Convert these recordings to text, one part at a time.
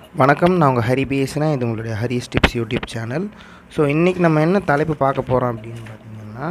வணக்கம் நான் உங்கள் ஹரி பேசுகிறேன் இது உங்களுடைய Hari's tips YouTube channel so இன்றைக்கி நம்ம என்ன தலைப்பு பார்க்க போகிறோம் அப்படின்னு பார்த்தீங்கன்னா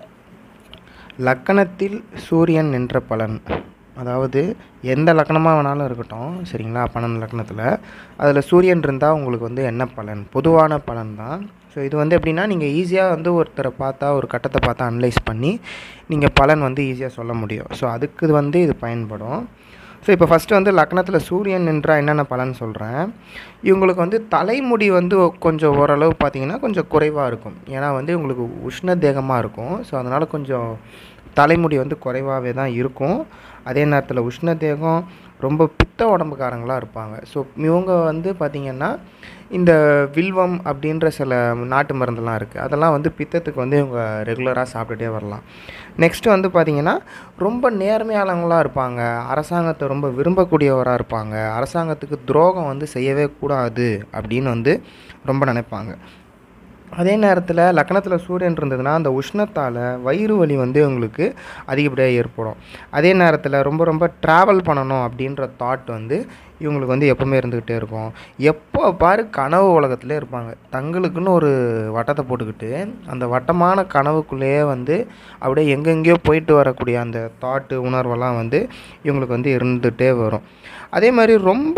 லக்கணத்தில் சூரியன் நின்ற பலன் அதாவது எந்த லக்கணமாக வேணாலும் இருக்கட்டும் சரிங்களா பன்னெண்டு லக்கணத்தில் அதில் சூரியன் இருந்தால் உங்களுக்கு வந்து என்ன பலன் பொதுவான பலன் தான் ஸோ இது வந்து எப்படின்னா நீங்கள் ஈஸியாக வந்து ஒருத்தரை பார்த்தா ஒரு கட்டத்தை பார்த்தா அனலைஸ் பண்ணி நீங்கள் பலன் வந்து ஈஸியாக சொல்ல முடியும் ஸோ அதுக்கு இது வந்து இது பயன்படும் ஸோ இப்போ ஃபஸ்ட்டு வந்து லக்னத்தில் சூரியன் நின்றா என்னென்ன பலன் சொல்கிறேன் இவங்களுக்கு வந்து தலைமுடி வந்து கொஞ்சம் ஓரளவு பார்த்தீங்கன்னா கொஞ்சம் குறைவாக இருக்கும் ஏன்னா வந்து இவங்களுக்கு உஷ்ண தேகமாக இருக்கும் ஸோ அதனால் கொஞ்சம் தலைமுடி வந்து குறைவாகவே தான் இருக்கும் அதே நேரத்தில் உஷ்ண தேகம் ரொம்ப பித்த உடம்புக்காரங்களாக இருப்பாங்க ஸோ இவங்க வந்து பார்த்திங்கன்னா இந்த வில்வம் அப்படின்ற சில நாட்டு மருந்தெல்லாம் இருக்குது அதெல்லாம் வந்து பித்தத்துக்கு வந்து இவங்க ரெகுலராக சாப்பிட்டுட்டே வரலாம் நெக்ஸ்ட்டு வந்து பார்த்திங்கன்னா ரொம்ப நேர்மையாளவங்களாக இருப்பாங்க அரசாங்கத்தை ரொம்ப விரும்பக்கூடியவராக இருப்பாங்க அரசாங்கத்துக்கு துரோகம் வந்து செய்யவே கூடாது அப்படின்னு வந்து ரொம்ப நினைப்பாங்க அதே நேரத்தில் லக்னத்தில் சூரியன் இருந்ததுன்னா அந்த உஷ்ணத்தால் வயிறு வலி வந்து உங்களுக்கு அதிகப்படியாக ஏற்படும் அதே நேரத்தில் ரொம்ப ரொம்ப ட்ராவல் பண்ணணும் அப்படின்ற தாட் வந்து இவங்களுக்கு வந்து எப்போவுமே இருந்துக்கிட்டே இருக்கும் எப்போ பாரு கனவு உலகத்திலே இருப்பாங்க தங்களுக்குன்னு ஒரு வட்டத்தை போட்டுக்கிட்டு அந்த வட்டமான கனவுக்குள்ளேயே வந்து அப்படியே எங்கெங்கேயோ போயிட்டு வரக்கூடிய அந்த தாட்டு உணர்வெல்லாம் வந்து இவங்களுக்கு வந்து இருந்துகிட்டே வரும் அதே மாதிரி ரொம்ப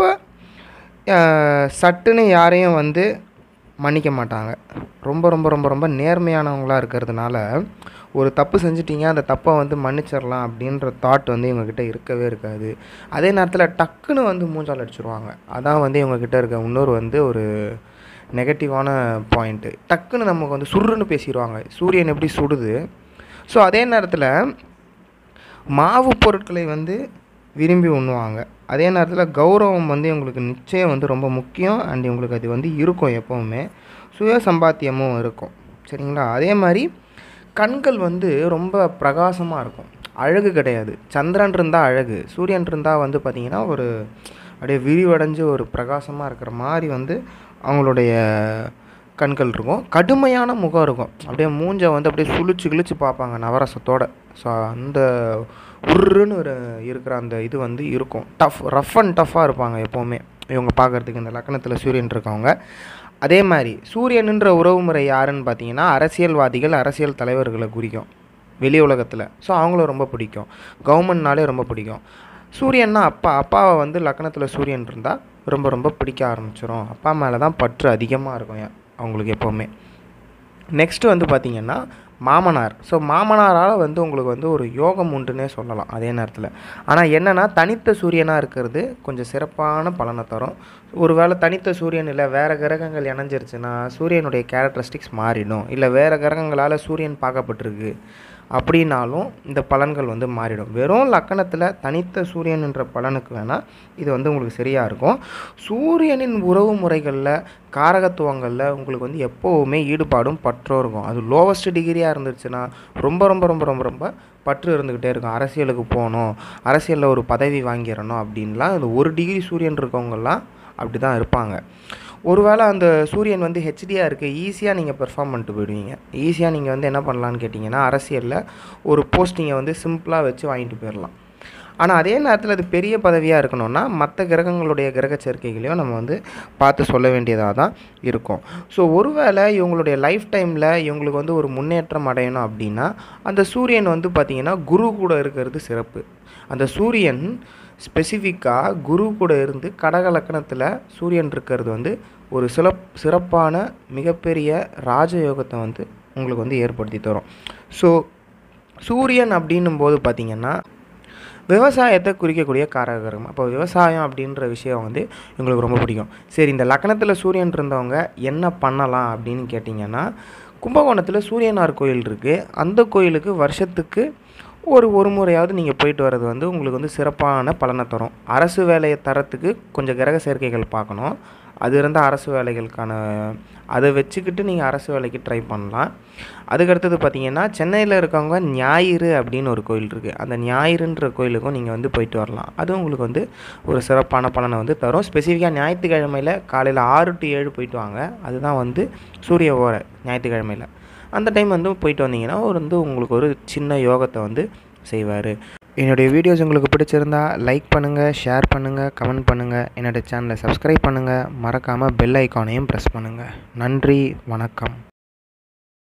சட்டுன்னு யாரையும் வந்து மன்னிக்க மாட்டாங்க ரொம்ப ரொம்ப ரொம்ப ரொம்ப நேர்மையானவங்களாக இருக்கிறதுனால ஒரு தப்பு செஞ்சிட்டிங்க அந்த தப்பை வந்து மன்னிச்சிடலாம் அப்படின்ற தாட் வந்து இவங்கக்கிட்ட இருக்கவே இருக்காது அதே நேரத்தில் டக்குன்னு வந்து மூஞ்சால் அடிச்சிருவாங்க அதான் வந்து இவங்கக்கிட்ட இருக்க இன்னொரு வந்து ஒரு நெகட்டிவான பாயிண்ட்டு டக்குன்னு நமக்கு வந்து சுருன்னு பேசிடுவாங்க சூரியன் எப்படி சுடுது ஸோ அதே நேரத்தில் மாவு பொருட்களை வந்து விரும்பி உண்ணுவாங்க அதே நேரத்தில் கௌரவம் வந்து இவங்களுக்கு நிச்சயம் வந்து ரொம்ப முக்கியம் அண்ட் இவங்களுக்கு அது வந்து இருக்கும் எப்போவுமே சுய சம்பாத்தியமும் இருக்கும் சரிங்களா அதே மாதிரி கண்கள் வந்து ரொம்ப பிரகாசமாக இருக்கும் அழகு கிடையாது சந்திரன் இருந்தால் அழகு சூரியன் இருந்தால் வந்து பார்த்திங்கன்னா ஒரு அப்படியே விரிவடைஞ்சு ஒரு பிரகாசமாக இருக்கிற மாதிரி வந்து அவங்களுடைய கண்கள் இருக்கும் கடுமையான முகம் இருக்கும் அப்படியே மூஞ்சை வந்து அப்படியே சுழிச்சு கிழிச்சு பார்ப்பாங்க நவரசத்தோட ஸோ அந்த உருன்னு ஒரு இருக்கிற அந்த இது வந்து இருக்கும் டஃப் ரஃப் அண்ட் டஃப்பாக இருப்பாங்க எப்போவுமே இவங்க பார்க்குறதுக்கு இந்த லக்கணத்தில் சூரியன் இருக்கவங்க அதே மாதிரி சூரியனுன்ற உறவுமுறை யாருன்னு பார்த்தீங்கன்னா அரசியல்வாதிகள் அரசியல் தலைவர்களை குறிக்கும் வெளி உலகத்தில் ஸோ அவங்களும் ரொம்ப பிடிக்கும் கவர்மெண்ட்னாலே ரொம்ப பிடிக்கும் சூரியன்னா அப்பா அப்பாவை வந்து லக்கணத்தில் சூரியன் இருந்தால் ரொம்ப ரொம்ப பிடிக்க ஆரம்பிச்சிடும் அப்பா மேலே தான் பற்று அதிகமாக இருக்கும் அவங்களுக்கு எப்போவுமே நெக்ஸ்ட்டு வந்து பார்த்திங்கன்னா மாமனார் ஸோ மாமனாரால் வந்து உங்களுக்கு வந்து ஒரு யோகம் உண்டுன்னே சொல்லலாம் அதே நேரத்தில் ஆனால் என்னென்னா தனித்த சூரியனாக இருக்கிறது கொஞ்சம் சிறப்பான பலனை தரும் ஒரு வேளை தனித்த சூரியன் இல்லை வேறு கிரகங்கள் இணைஞ்சிருச்சுன்னா சூரியனுடைய கேரக்டரிஸ்டிக்ஸ் மாறிடும் இல்லை வேறு கிரகங்களால் சூரியன் பார்க்கப்பட்டிருக்கு அப்படின்னாலும் இந்த பலன்கள் வந்து மாறிடும் வெறும் லக்கணத்தில் தனித்த சூரியன் என்ற பலனுக்கு வேணால் இது வந்து உங்களுக்கு சரியாக இருக்கும் சூரியனின் உறவு முறைகளில் காரகத்துவங்களில் உங்களுக்கு வந்து எப்போவுமே ஈடுபாடும் பற்றும் இருக்கும் அது லோவஸ்ட் டிகிரியாக இருந்துச்சுன்னா ரொம்ப ரொம்ப ரொம்ப ரொம்ப ரொம்ப பற்று இருந்துக்கிட்டே இருக்கும் அரசியலுக்கு போகணும் அரசியலில் ஒரு பதவி வாங்கிடணும் அப்படின்லாம் அது ஒரு டிகிரி சூரியன் இருக்கவங்கெல்லாம் அப்படி தான் இருப்பாங்க ஒருவேளை அந்த சூரியன் வந்து ஹெச்டியாக இருக்குது ஈஸியாக நீங்கள் பெர்ஃபார்ம் பண்ணிட்டு போயிடுவீங்க ஈஸியாக நீங்கள் வந்து என்ன பண்ணலான்னு கேட்டிங்கன்னா அரசியலில் ஒரு போஸ்டிங்கை வந்து சிம்பிளாக வச்சு வாங்கிட்டு போயிடலாம் ஆனால் அதே நேரத்தில் அது பெரிய பதவியாக இருக்கணும்னா மற்ற கிரகங்களுடைய கிரக சேர்க்கைகளையும் நம்ம வந்து பார்த்து சொல்ல வேண்டியதாக தான் இருக்கும் ஸோ ஒருவேளை இவங்களுடைய லைஃப் டைமில் இவங்களுக்கு வந்து ஒரு முன்னேற்றம் அடையணும் அப்படின்னா அந்த சூரியன் வந்து பார்த்திங்கன்னா குரு கூட இருக்கிறது சிறப்பு அந்த சூரியன் ஸ்பெசிஃபிக்காக குரு கூட இருந்து கடக லக்கணத்தில் சூரியன் இருக்கிறது வந்து ஒரு சிறப் சிறப்பான மிகப்பெரிய ராஜயோகத்தை வந்து உங்களுக்கு வந்து ஏற்படுத்தி தரும் ஸோ சூரியன் அப்படின்னும் போது பார்த்திங்கன்னா விவசாயத்தை குறிக்கக்கூடிய காரகரம் அப்போ விவசாயம் அப்படின்ற விஷயம் வந்து எங்களுக்கு ரொம்ப பிடிக்கும் சரி இந்த லக்கணத்தில் சூரியன் இருந்தவங்க என்ன பண்ணலாம் அப்படின்னு கேட்டிங்கன்னா கும்பகோணத்தில் சூரியனார் கோயில் இருக்குது அந்த கோயிலுக்கு வருஷத்துக்கு ஒரு ஒரு முறையாவது நீங்கள் போயிட்டு வர்றது வந்து உங்களுக்கு வந்து சிறப்பான பலனை தரும் அரசு வேலையை தரத்துக்கு கொஞ்சம் கிரக சேர்க்கைகள் பார்க்கணும் அது இருந்தால் அரசு வேலைகளுக்கான அதை வச்சுக்கிட்டு நீங்கள் அரசு வேலைக்கு ட்ரை பண்ணலாம் அதுக்கடுத்தது பார்த்தீங்கன்னா சென்னையில் இருக்கவங்க ஞாயிறு அப்படின்னு ஒரு கோயில் இருக்குது அந்த ஞாயிறுன்ற கோயிலுக்கும் நீங்கள் வந்து போயிட்டு வரலாம் அது உங்களுக்கு வந்து ஒரு சிறப்பான பலனை வந்து தரும் ஸ்பெசிஃபிக்காக ஞாயிற்றுக்கிழமையில் காலையில் ஆறு டு ஏழு போயிட்டு வாங்க அதுதான் வந்து சூரிய ஓரை ஞாயிற்றுக்கிழமையில் அந்த டைம் வந்து போயிட்டு வந்தீங்கன்னா ஒரு வந்து உங்களுக்கு ஒரு சின்ன யோகத்தை வந்து செய்வார் என்னுடைய வீடியோஸ் உங்களுக்கு பிடிச்சிருந்தா லைக் பண்ணுங்கள் ஷேர் பண்ணுங்கள் கமெண்ட் பண்ணுங்கள் என்னோடய சேனலை சப்ஸ்கிரைப் பண்ணுங்கள் மறக்காமல் பெல் ஐக்கானையும் ப்ரெஸ் பண்ணுங்கள் நன்றி வணக்கம்